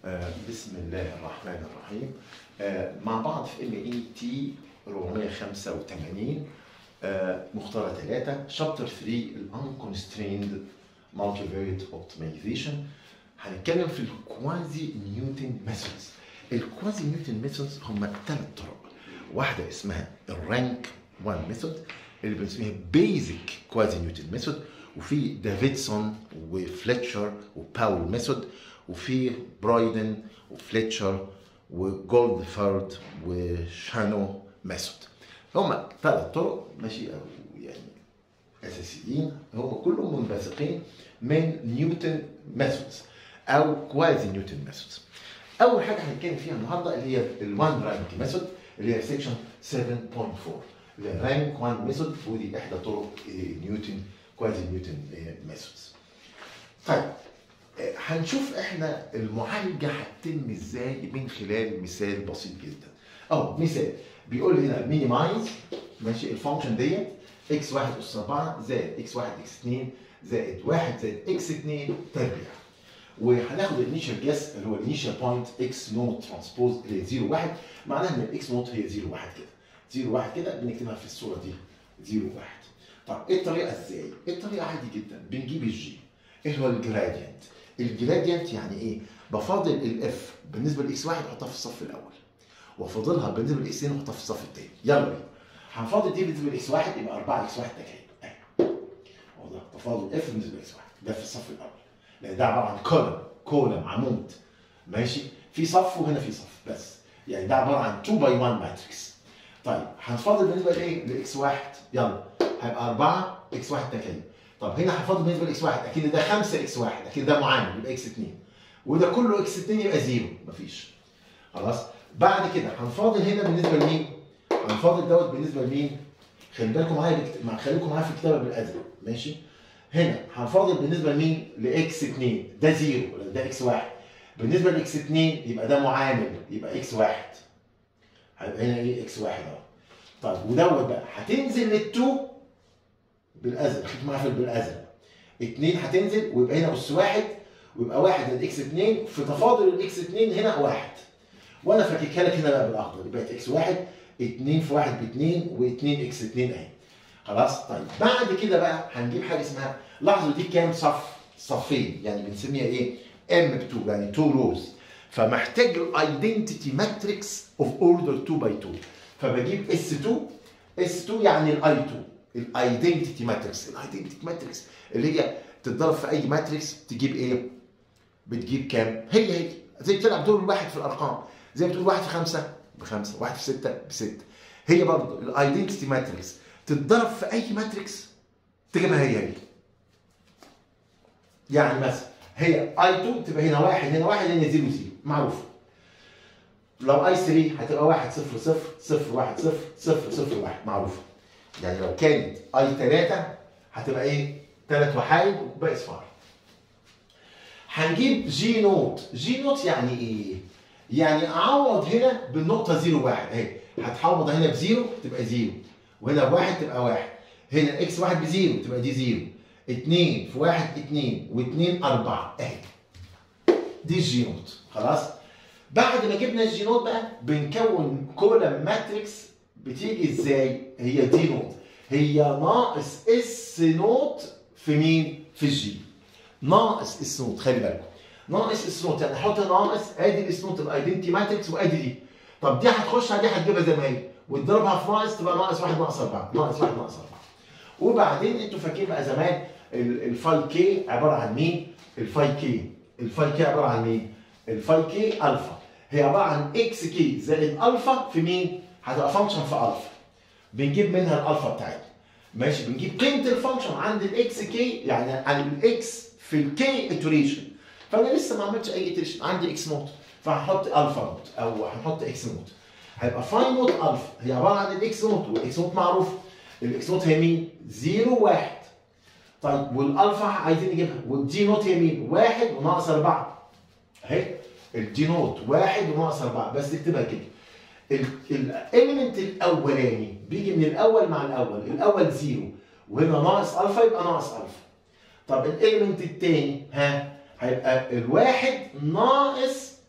آه، بسم الله الرحمن الرحيم آه، مع بعض في ام اي تي 485 آه، مختارة 3 شابتر 3 الانكونستريند مالتيفيريت اوبتمايزيشن هنتكلم في الكوازي نيوتن ميثودز الكوازي نيوتن ميثودز هم ثلاث طرق واحدة اسمها الرانك 1 ميثود اللي بنسميها بيزك كوازي نيوتن ميثود وفي دافيدسون وفليتشر وباول ميثود وفي برايدن وفليتشر وجولدفورد وشانو ميثود هما ثلاث طرق ماشي أو يعني اساسيين هم كلهم منبثقين من نيوتن ميثودز او كوازي نيوتن ميثودز اول حاجه هنتكلم فيها النهارده اللي هي الوان رانك ميثود اللي هي سيكشن 7.4 اللي هي رانك 1 ميثود ودي احدى طرق إيه، نيوتن كوازي نيوتن ميثودز طيب آه، هنشوف احنا المعالجه هتتم ازاي من خلال مثال بسيط جدا اهو مثال بيقول لي هنا مينيمايز ماشي الفانكشن ديت اكس 1 اس 4 زائد اكس 1 اكس 2 زائد 1 زائد اكس 2 تربيع وهناخد الانيشال جيس اللي هو الانيشال بوينت اكس نوت ترانسبوز اللي هي 0 1 معناها ان الاكس نوت هي 0 1 كده 0 1 كده بنكتبها في الصوره دي 0 1 طب ايه الطريقه ازاي؟ الطريقه عادي جدا بنجيب الجي ايه هو الجرادينت؟ الجرادينت يعني ايه؟ بفاضل الاف بالنسبه لاكس 1 احطها في الصف الاول وافاضلها بالنسبه لاكس 2 احطها في الصف الثاني يلا بينا هنفاضل دي بالنسبه لاكس 1 يبقى 4 اكس 1 تكعيب اهي واضح تفاضل اف بالنسبه لاكس 1 ده في الصف الاول لان ده عباره عن كولم كولم عمود ماشي في صف وهنا في صف بس يعني ده عباره عن 2 باي 1 ماتريكس طيب هنفاضل بالنسبه لايه؟ لاكس 1 يلا هيبقى 4 اكس 1 تكعيب طب هنا هفاضل بالنسبه لاكس 1 اكيد ده 5 اكس 1 اكيد ده معامل يبقى اكس 2 وده كله اكس 2 يبقى 0 مفيش خلاص بعد كده هنفاضل هنا بالنسبه لمين؟ هنفاضل دوت بالنسبه لمين؟ خلي بالكم معايا بكت... مع خليكم معايا في الكتابه بالازرق ماشي؟ هنا هنفاضل بالنسبه لمين؟ لاكس 2 ده 0 ولا ده اكس 1 بالنسبه لاكس 2 يبقى ده معامل يبقى اكس 1 هيبقى هنا ايه اكس 1 اهو طيب ودوت بقى هتنزل لل2 بالازرق خليك معايا في بالازرق 2 هتنزل ويبقى هنا اس 1 ويبقى 1 زائد اكس 2 في تفاضل الاكس 2 هنا 1 وانا فاككها لك هنا بقى بالاخضر يبقى اكس 1 2 في 1 ب 2 و2 اكس 2 اهي خلاص طيب بعد كده بقى هنجيب حاجه اسمها لاحظوا دي كام صف صفين يعني بنسميها ايه ام 2 يعني 2 روز فمحتاج الايدنتيتي ماتريكس اوف اوردر 2 باي 2 فبجيب اس 2 اس 2 يعني الاي 2 الايدنتيتي ماتريكس الايدنتيتي ماتريكس اللي هي تتضرب في اي ماتريكس تجيب ايه بتجيب كام هي هي زي بتلعب دور الواحد في الارقام زي ما بتقول واحد في خمسه بخمسه واحد في سته بسته هي برضه الايدنتيتي ماتريكس تتضرب في اي ماتريكس تجيبها هي هي يعني مثلا هي اي 2 تبقى هنا واحد هنا واحد هنا 0 0 معروف لو اي 3 هتبقى 1 0 0 0 1 0 0 0 1 معروفه يعني لو كانت اي 3 هتبقى ايه؟ ثلاث وحايد وباقي صفار هنجيب جي نوت جي نوت يعني ايه؟ يعني اعوض هنا بالنقطة 0 1 اهي هتحوض هنا بزيرو تبقى زيرو وهنا بواحد تبقى واحد هنا اكس واحد بزيرو تبقى دي زيرو 2 في 1 2 و2 4 اهي دي الجي نوت خلاص بعد ما جبنا الجي نوت بقى بنكون كولم ماتريكس بتيجي ازاي هي دي نوت هي ناقص اس نوت في مين في الجي ناقص اس نوت خلي بالكم ناقص اس نوت يعني احط ناقص ادي الاس نوت الايدنتي ماتريكس وادي دي طب دي هتخش على دي هتجيبها زي ما هي وتضربها في ناقص تبقى ناقص 1 ناقص 4 ناقص 1 ناقص 4 وبعدين انتوا فاكرين بقى زمان ال- الفاي كي عباره عن مين؟ الفاي كي الفاي كي عباره عن مين؟ الفاي كي الفا هي عباره عن اكس كي زائد الفا في مين؟ هتبقى فانكشن في الفا بنجيب منها الالفا بتاعتنا ماشي بنجيب قيمه الفانكشن عند الاكس كي يعني عن الاكس في الكي اتريشن فانا لسه ما عملتش اي اتريشن عندي اكس نوت فهحط الفا نوت او هنحط اكس نوت هيبقى فاي نوت الفا هي عباره عن الاكس نوت والاكس نوت معروف الاكس نوت هي مين؟ 0 1 طيب والالفا عايزين نجيبها والدي نوت هي مين؟ 1 وناقص 4 اهي الدي نوت 1 وناقص 4 بس اكتبها كده الاليمنت الاولاني بيجي من الاول مع الاول الاول زيرو وهنا ناقص الفا يبقى ناقص الفا طب الاليمنت الثاني ها هيبقى الواحد ناقص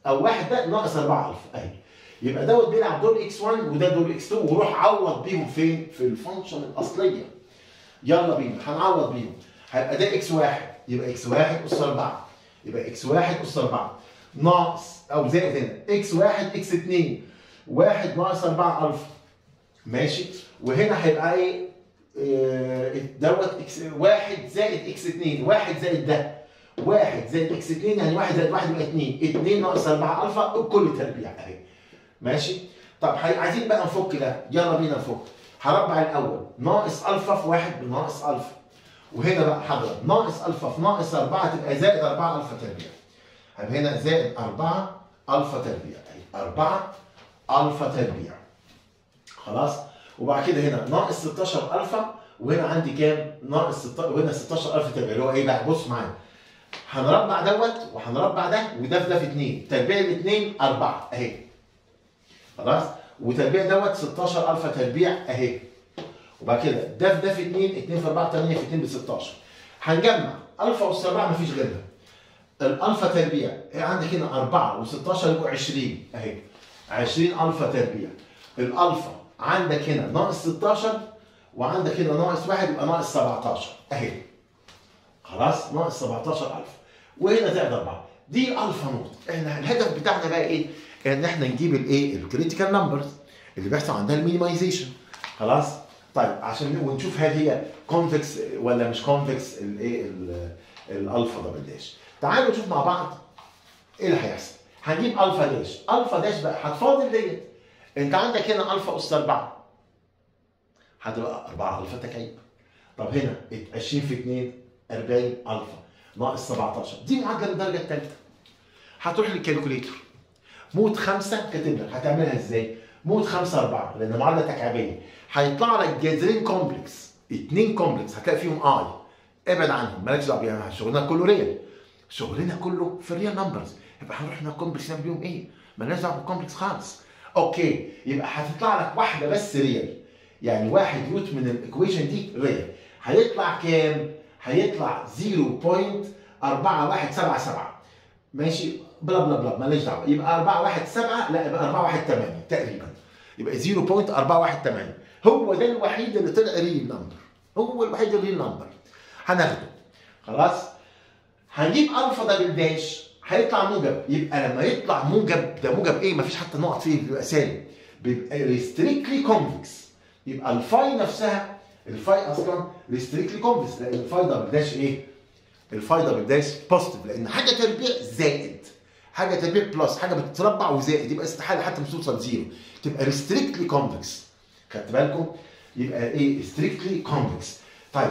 او واحد ده ناقص 4 الفا اهي يبقى دوت بيلعب دور اكس 1 وده دور اكس 2 وروح عوض بيهم فين؟ في الفانكشن الاصليه يلا بينا هنعوض بيهم هيبقى ده اكس 1 يبقى اكس 1 اس 4 يبقى اكس 1 اس 4 ناقص او زائد هنا اكس 1 اكس 2 1 ناقص 4 الفا ماشي وهنا هيبقى ايه آه، دوت اكس 1 زائد اكس 2 1 زائد ده 1 زائد اكس 2 يعني 1 زائد 1 يبقى 2 2 ناقص 4 الفا بكل تربيع اهي ماشي طب هي- عايزين بقى نفك ده يلا بينا نفك هربع الاول ناقص الفا في 1 بناقص الفا وهنا بقى هضرب ناقص الفا في ناقص 4 تبقى زائد 4 الفا تربيع هيبقى هنا زائد 4 الفا تربيع اهي 4 الفا تربيع خلاص وبعد كده هنا ناقص 16 الفا وهنا عندي كام ناقص 16 وهنا 16 الفا تربيع اللي هو ايه بقى بص معايا هنربع دوت وهنربع ده وده في ده في 2 تربيع الاثنين 4 اهي خلاص وتربيع دوت 16 الفا تربيع اهي وبعد كده ده في ده في 2 2 في 4 8 في 2 ب 16 هنجمع الفا اس 4 مفيش غيرها الالفا تربيع إيه عندك هنا 4 و16 يبقوا 20 اهي 20 الفا تربيع الالفا عندك هنا ناقص 16 وعندك هنا ناقص 1 يبقى ناقص 17 اهي خلاص ناقص 17000 وهنا زائد 4 دي الفا نوت احنا الهدف بتاعنا بقى ايه؟ ان احنا نجيب الايه؟ الكريتيكال نمبرز اللي بيحصل عندها المينيمايزيشن خلاص؟ طيب عشان ونشوف هل هي كونفكس ولا مش كونفكس الايه ال- الالفا دبل داش تعالوا نشوف مع بعض ايه اللي هيحصل هنجيب الفا داش الفا داش بقى هتفاضل ديت انت عندك هنا الفا اس 4 هتبقى 4 الفا تكعيب طب هنا 20 في 2 40 الفا ناقص 17 دي معادله الدرجه الثالثه هتروح للكالكوليتر مود 5 كاتب لك هتعملها ازاي؟ مود 5 4 لان معادله تكعيبيه هيطلع لك جذرين كومبلكس اثنين كومبلكس هتلاقي فيهم اي ابعد عنهم مالكش دعوه بيها شغلنا كله ريال شغلنا كله في الريال نمبرز يبقى هنروح هنا كومبلكس نعمل بيهم ايه؟ مالناش دعوه بالكومبلكس خالص اوكي يبقى هتطلع لك واحده بس ريال يعني واحد روت من الايكويشن دي ريال هيطلع كام؟ هيطلع 0.4177 ماشي بلا بلا بلا ماليش دعوه يبقى 417 لا يبقى 418 تقريبا يبقى 0.418 هو ده الوحيد اللي طلع ريل نمبر هو الوحيد الريل نمبر هناخده خلاص هنجيب الفا دبل داش هيطلع موجب يبقى لما يطلع موجب ده موجب ايه مفيش حتى نقط فيه بيبقى سالب بيبقى ريستريكتلي كونفكس يبقى الفاي نفسها الفاي اصلا ريستريكتلي كونفكس لان الفاي دبل داش ايه الفاي دبل داش بوزيتيف لان حاجه تربيع زائد حاجه تربيع بلس حاجه بتتربع وزائد يبقى استحاله حتى مش توصل زيرو تبقى ريستريكتلي كونفكس خدت بالكم يبقى ايه ستريكتلي كونفكس طيب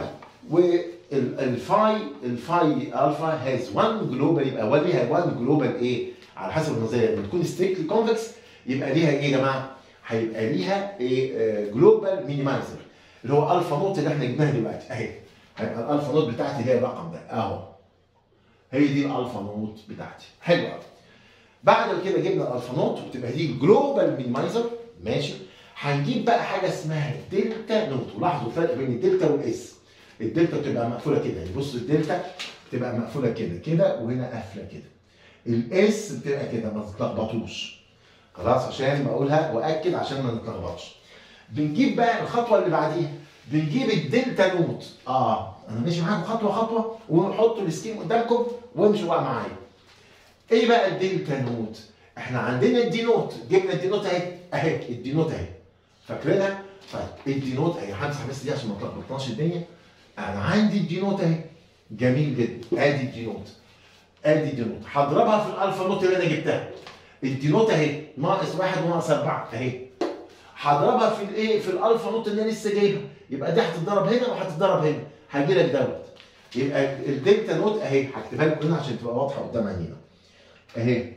والفاي الفاي الفا هاز 1 جلوبال يبقى هو ليها 1 جلوبال ايه على حسب النظريه لما تكون ستريكتلي كونفكس يبقى ليها ايه يا جماعه هيبقى ليها ايه جلوبال مينيمايزر اللي هو الفا نوت اللي احنا جبناها دلوقتي اهي هيبقى الالفا نوت بتاعتي هي الرقم ده اهو هي دي الالفا نوت بتاعتي حلو قوي بعد كده جبنا الالفا نوت وتبقى دي الجلوبال مينيمايزر ماشي هنجيب بقى حاجه اسمها دلتا نوت ولاحظوا الفرق بين الدلتا والاس الدلتا بتبقى مقفوله كده يعني بص الدلتا بتبقى مقفوله كده كده وهنا قافله كده الاس بتبقى كده ما تتلخبطوش خلاص عشان بقولها واكد عشان ما نتلخبطش بنجيب بقى الخطوه اللي بعديها بنجيب الدلتا نوت اه انا ماشي معاكم خطوه خطوه ونحط السكيم قدامكم وامشوا بقى معايا ايه بقى الدلتا نوت احنا عندنا الدي نوت جبنا الدي نوت اهي اهي الدي نوت اهي فاكرينها طيب الدي نوت اهي همسح بس دي عشان ما تلخبطناش الدنيا انا عندي الدي نوت اهي جميل جدا ادي الدي نوت ادي الدي نوت هضربها في الالفا نوت اللي انا جبتها الدي نوت اهي ناقص واحد وناقص اربعه اهي هضربها في الايه في الالفا نوت اللي انا لسه جايبها يبقى دي هتتضرب هنا وهتتضرب هنا هيجي لك دوت يبقى الدلتا نوت اهي هكتبها لكم هنا عشان تبقى واضحه قدام عينينا اهي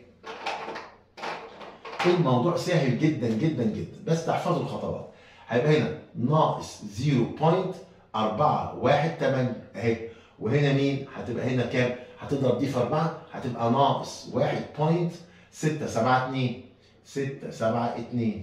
الموضوع سهل جدا جدا جدا بس تحفظوا الخطوات هيبقى هنا ناقص 0.418 اهي وهنا مين هتبقى هنا كام هتضرب دي في 4 هتبقى ناقص 1.672 672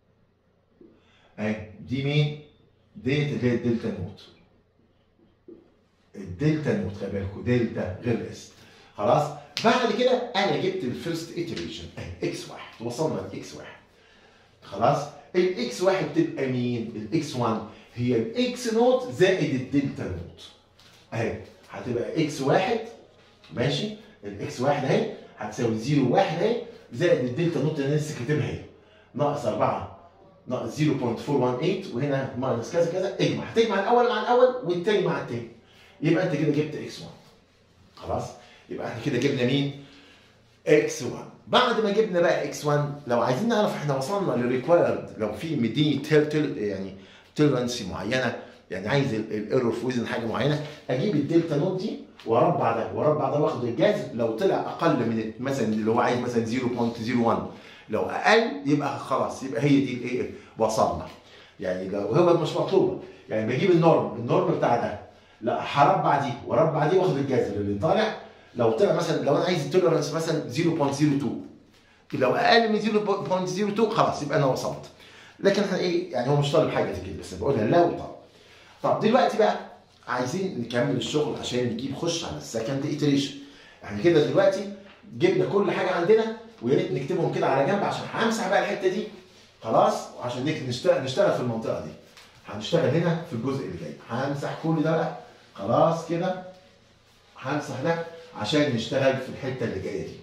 اهي دي مين ديت اللي هي الدلتا نوت الدلتا نوت خلي بالكم دلتا غير الاس خلاص بعد كده انا جبت الفيرست ايتريشن اهي اكس واحد وصلنا لاكس واحد خلاص الاكس واحد تبقى مين؟ الاكس 1 هي الاكس نوت زائد الدلتا نوت اهي هتبقى اكس واحد ماشي الاكس واحد اهي هتساوي 0 1 اهي زائد الدلتا نوت اللي انا لسه كاتبها اهي ناقص 4 ناقص 0.418 وهنا ماينس كذا كذا اجمع هتجمع الاول مع الاول والتاني مع التاني يبقى انت كده جبت اكس 1 خلاص يبقى احنا كده جبنا مين؟ اكس 1 بعد ما جبنا بقى اكس 1 لو عايزين نعرف احنا وصلنا للريكوايرد لو في مديني تل تل يعني تولرنسي معينه يعني عايز الايرور في وزن حاجه معينه اجيب الدلتا نوت دي واربع ده واربع ده واخد الجذر لو طلع اقل من مثلا اللي هو عايز مثلا 0.01 لو اقل يبقى خلاص يبقى هي دي الايه وصلنا يعني لو هو مش مطلوبه يعني بجيب النورم النورم بتاع ده لا هربع دي واربع دي واخد الجذر اللي طالع لو طلع مثلا لو انا عايز التولرنس مثلا 0.02 لو اقل من 0.02 خلاص يبقى انا وصلت لكن احنا ايه يعني هو مش طالب حاجه زي كده بس بقولها لو طالب طب دلوقتي بقى عايزين نكمل الشغل عشان نجيب خش على السكند ايتريشن احنا كده دلوقتي جبنا كل حاجه عندنا ويا ريت نكتبهم كده على جنب عشان همسح بقى الحته دي خلاص وعشان نك- نشتغل نشتغل في المنطقه دي هنشتغل هنا في الجزء اللي جاي همسح كل ده بقى خلاص كده همسح ده عشان نشتغل في الحته اللي جايه دي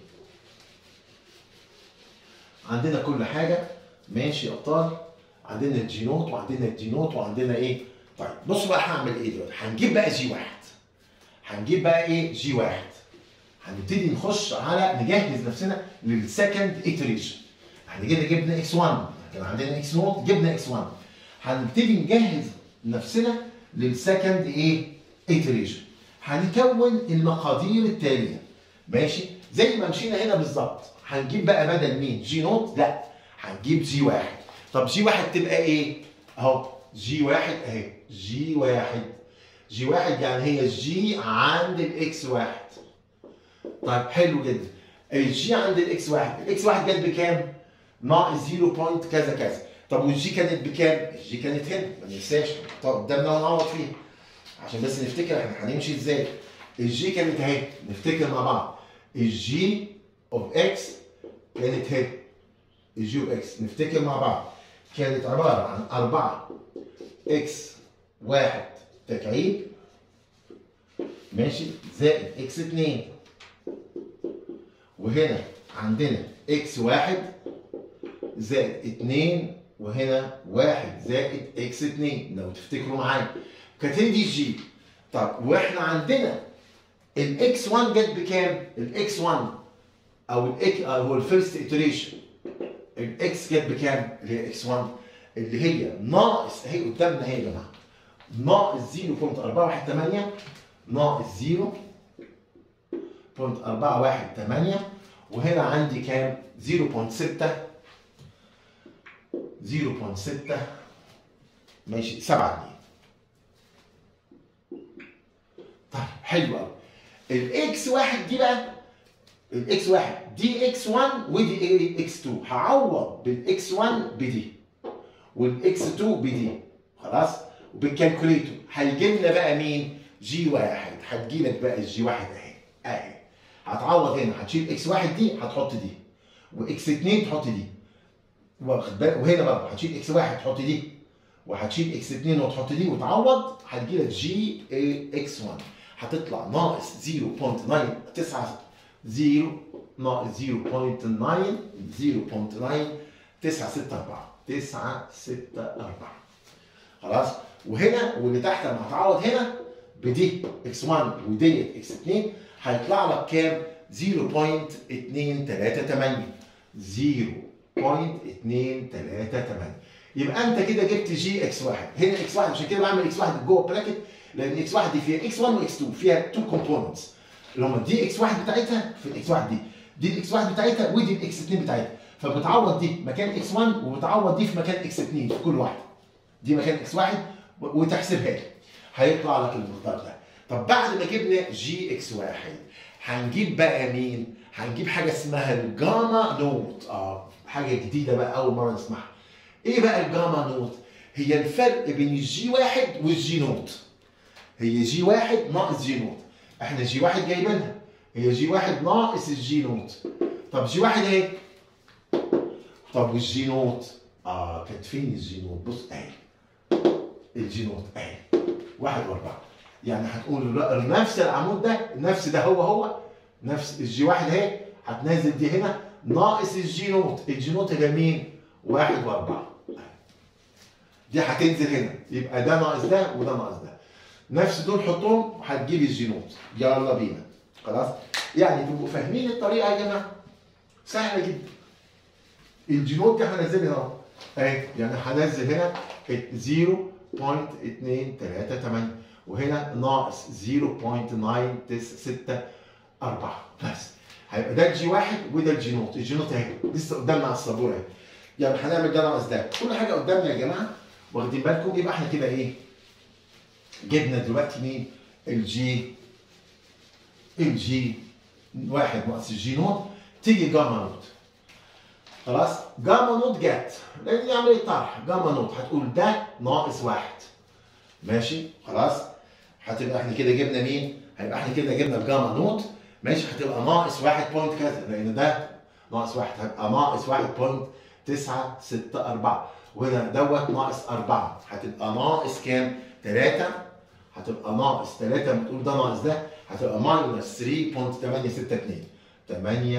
عندنا كل حاجه ماشي يا ابطال عندنا الجي نوت وعندنا الدي نوت وعندنا ايه طيب بصوا بقى هعمل ايه دلوقتي هنجيب بقى جي واحد هنجيب بقى ايه جي واحد هنبتدي نخش على نجهز نفسنا للسكند ايتريشن احنا كده جبنا اكس 1 كان عندنا اكس نوت جبنا اكس 1 هنبتدي نجهز نفسنا للسكند ايه ايتريشن هنكون المقادير التاليه ماشي زي ما مشينا هنا بالظبط هنجيب بقى بدل مين جي نوت لا هنجيب جي واحد طب جي واحد تبقى ايه اهو جي واحد اهي جي واحد جي واحد يعني هي الجي عند الاكس واحد طيب حلو جدا الجي عند الاكس واحد الاكس واحد جت بكام ناقص 0 بوينت كذا كذا طب والجي كانت بكام الجي كانت هنا ما ننساش طب قدامنا ونعوض فيها عشان بس نفتكر احنا هنمشي ازاي الجي كانت اهي نفتكر مع بعض الجي اوف اكس كانت هنا الجي اوف اكس نفتكر مع بعض كانت عباره عن 4 اكس واحد تكعيب ماشي زائد اكس 2 وهنا عندنا اكس واحد زائد 2 وهنا واحد زائد اكس 2 لو تفتكروا معايا كانت هي دي الجي طب واحنا عندنا الاكس 1 جت بكام؟ الاكس 1 او الاك هو الفيرست iteration الاكس جت بكام؟ اللي هي اكس 1 اللي هي ناقص اهي قدامنا اهي يا جماعه ناقص 0.418 ناقص 0.418 وهنا عندي كام؟ 0.6 0.6 ماشي 7 طيب حلو قوي الاكس واحد دي بقى الاكس واحد دي اكس 1 ودي ايه اكس 2 هعوض بالاكس 1 بدي والاكس 2 بدي خلاص وبالكالكوليتور هيجي لنا بقى مين جي واحد هتجي لك بقى الجي واحد اهي اهي هتعوض هنا هتشيل اكس واحد دي هتحط دي واكس 2 تحط دي واخد بالك وهنا برضه هتشيل اكس واحد تحط دي وهتشيل اكس 2 وتحط دي وتعوض هتجي لك جي اكس 1 هتطلع ناقص 0.9 0 ناقص 0.9 0.9 964 964 خلاص وهنا واللي تحت لما هتعوض هنا بدي اكس 1 وديت اكس 2 هيطلع لك كام 0.238 0.238 يبقى انت كده جبت جي اكس 1 هنا اكس 1 عشان كده بعمل اكس 1 جوه براكت لان اكس 1 دي فيها اكس 1 واكس 2 فيها تو كومبوننتس اللي هم دي اكس 1 بتاعتها في الاكس 1 دي دي الاكس 1 بتاعتها ودي الاكس 2 بتاعتها فبتعوض دي مكان اكس 1 وبتعوض دي في مكان اكس 2 في كل واحده دي مكان اكس 1 وتحسبها لي هيطلع لك المقدار ده طب بعد ما جبنا جي اكس 1 هنجيب بقى مين؟ هنجيب حاجه اسمها الجاما نوت اه حاجه جديده بقى اول مره نسمعها ايه بقى الجاما نوت؟ هي الفرق بين الجي واحد والجي نوت هي جي واحد ناقص جي نوت احنا جي واحد جايبينها هي جي واحد ناقص الجي نوت طب جي واحد ايه طب والجي نوت اه كانت فين الجي نوت بص اهي الجي نوت اهي واحد واربعه يعني هتقول ر- نفس العمود ده نفس ده هو هو نفس الجي واحد اهي هتنزل دي هنا ناقص الجي نوت الجي نوت اللي مين؟ واحد واربعه دي هتنزل هنا يبقى ده ناقص ده وده ناقص ده نفس دول حطهم هتجيب الجي نوت يلا بينا خلاص يعني تبقوا فاهمين الطريقه يا جماعه سهله جدا الجينوت دي هنزلها اهو اهي يعني هنزل هنا 0.238 وهنا ناقص 0.964 بس هيبقى ده الجي واحد وده الجي نوت الجي نوت اهي لسه قدامنا على السبوره اهي يعني هنعمل ده ناقص ده كل حاجه قدامنا يا جماعه واخدين بالكم يبقى احنا كده ايه جبنا دلوقتي مين الجي الجي واحد ناقص الجي نوت تيجي جاما نوت خلاص جاما نوت جت لان دي عمليه طرح جاما نوت هتقول ده ناقص واحد ماشي خلاص هتبقى احنا كده جبنا مين؟ هيبقى احنا كده جبنا الجاما نوت ماشي هتبقى ناقص واحد بوينت كذا لان ده ناقص واحد هيبقى ناقص واحد بوينت تسعة ستة أربعة وهنا دوت ناقص أربعة هتبقى ناقص كام؟ تلاتة هتبقى ناقص تلاتة بتقول ده ناقص ده هتبقى ماينس 3.862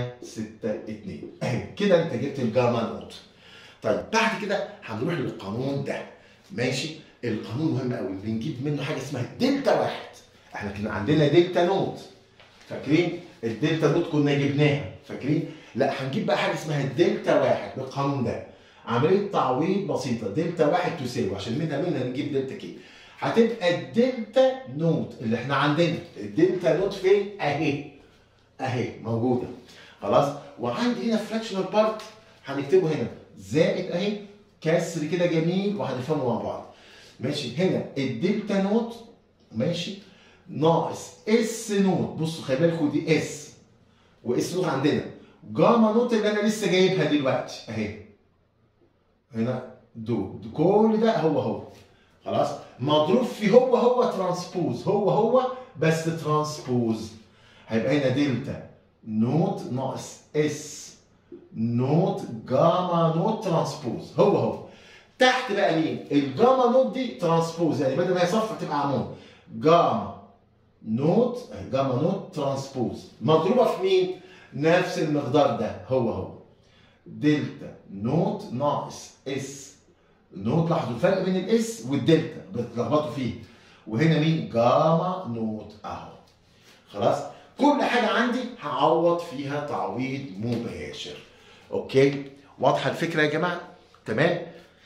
862 اهي كده انت جبت الجاما نوت طيب بعد كده هنروح للقانون ده ماشي القانون مهم قوي بنجيب منه حاجه اسمها دلتا واحد احنا كان عندنا دلتا نوت فاكرين الدلتا نوت كنا جبناها فاكرين لا هنجيب بقى حاجه اسمها الدلتا واحد بالقانون ده عمليه تعويض بسيطه دلتا واحد تساوي عشان منها منها نجيب دلتا كي هتبقى الدلتا نوت اللي احنا عندنا الدلتا نوت فين اهي اهي موجوده خلاص وعندي هنا فراكشنال بارت هنكتبه هنا زائد اهي كسر كده جميل وهنفهمه مع بعض ماشي هنا الدلتا نوت ماشي ناقص اس نوت بصوا خلي بالكم دي اس واس نوت عندنا جاما نوت اللي انا لسه جايبها دلوقتي اهي هنا دول كل ده هو هو خلاص مضروب في هو هو ترانسبوز هو هو بس ترانسبوز هيبقى هنا دلتا نوت ناقص اس نوت جاما نوت ترانسبوز هو هو تحت بقى مين الجاما نوت دي ترانسبوز يعني بدل ما هي صفحه تبقى عمود جاما نوت جاما نوت ترانسبوز مضروبه في مين نفس المقدار ده هو هو دلتا نوت ناقص اس نوت لاحظوا الفرق بين الاس والدلتا بتلخبطوا فيه وهنا مين جاما نوت اهو خلاص كل حاجه عندي هعوض فيها تعويض مباشر اوكي واضحه الفكره يا جماعه تمام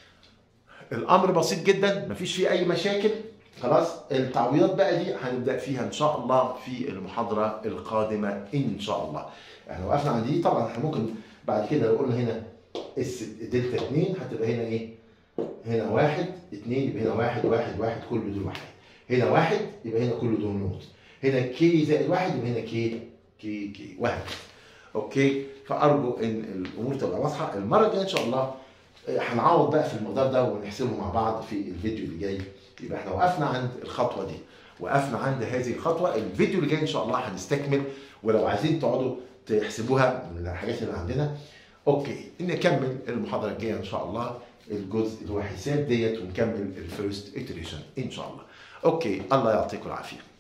الامر بسيط جدا مفيش فيه اي مشاكل خلاص التعويضات بقى دي هنبدا فيها ان شاء الله في المحاضره القادمه ان شاء الله احنا وقفنا عند دي طبعا احنا ممكن بعد كده لو قلنا هنا اس دلتا 2 هتبقى هنا ايه هنا واحد اتنين يبقى هنا واحد واحد واحد كل دول واحد هنا واحد يبقى هنا كل دول نوت هنا كي زائد واحد يبقى هنا كي كي كي وهكذا اوكي فارجو ان الامور تبقى واضحه المره الجايه ان شاء الله هنعوض بقى في المقدار ده ونحسبه مع بعض في الفيديو اللي جاي يبقى احنا وقفنا عند الخطوه دي وقفنا عند هذه الخطوه الفيديو اللي جاي ان شاء الله هنستكمل ولو عايزين تقعدوا تحسبوها من الحاجات اللي عندنا اوكي نكمل المحاضره الجايه ان شاء الله الجزء اللي هو حساب ديت ونكمل الفيرست iteration ان شاء الله اوكي الله يعطيكم العافيه